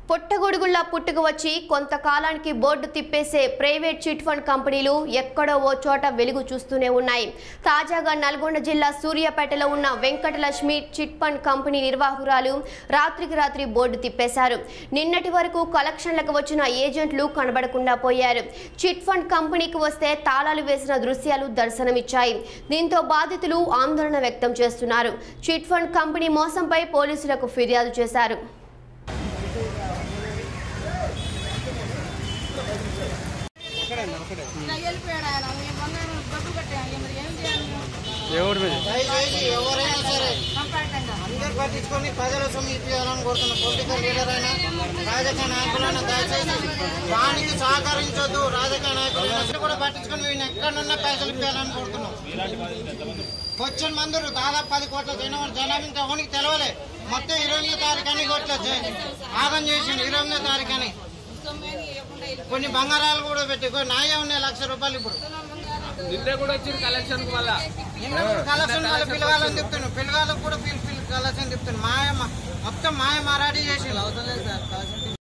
పుట్టగొడుగుల్లా పుట్టుకు వచ్చి కొంతకాలానికి బోర్డు తిప్పేసే ప్రైవేట్ చిట్ ఫండ్ కంపెనీలు ఎక్కడో ఓ చోట వెలుగు చూస్తూనే ఉన్నాయి తాజాగా నల్గొండ జిల్లా సూర్యాపేటలో ఉన్న వెంకటలక్ష్మి చిట్ ఫండ్ కంపెనీ నిర్వాహకురాలు రాత్రికి రాత్రి బోర్డు తిప్పేశారు నిన్నటి వరకు కలెక్షన్లకు వచ్చిన ఏజెంట్లు కనబడకుండా పోయారు చిట్ ఫండ్ కంపెనీకి వస్తే తాళాలు వేసిన దృశ్యాలు దర్శనమిచ్చాయి దీంతో బాధితులు ఆందోళన వ్యక్తం చేస్తున్నారు చిట్ ఫండ్ కంపెనీ మోసంపై పోలీసులకు ఫిర్యాదు చేశారు ఇలా వెళ్ళిపోయాడు ఆయన మేము బంగారం డబ్బు కట్టాము మరి ఏం చేయాలి మేము? ఎవరి మీద దయచేసి ఎవరైనా సరే కంపార్ట్మెంట్ అందరు పట్టించుకొని ప్రజల సొమ్ము ఇప్పించాలని కోరుతున్న పొలిటికల్ లీడర్ అయినా రాజకీయ నాయకులైనా దయచేసి దానికి సహకరించొద్దు రాజకీయ నాయకులైనా సరే కూడా పట్టించుకొని వీళ్ళని ఎక్కడున్నా పైసలు ఇప్పించాలని కోరుతున్నాం వచ్చిన మందులు దాదాపు పది కోట్ల జనం జనం ఇంకా ఎవరికి తెలవలే మొత్తం ఇరవై ఎనిమిదో తారీఖు అని కోట్ల ఆగం చేసిండు ఇరవై ఎనిమిదో తారీఖు అని తొమ్మిది ఇవ్వకుండా వెళ్ళిపోయాడు. కొన్ని బంగారాలు కూడా పెట్టి కొన్ని నాయే ఉన్నాయి లక్ష రూపాయలు ఇప్పుడు నిన్నే కూడా వచ్చింది కలెక్షన్ వల్ల నిన్న కూడా కలెక్షన్ వాళ్ళ పిల్లగాళ్ళని చెప్తున్నాను పిల్లగాళ్ళకు కూడా పిల్ పిల్ కలెక్షన్ చెప్తున్నాను మాయ మొత్తం మాయ మారాడి చేసి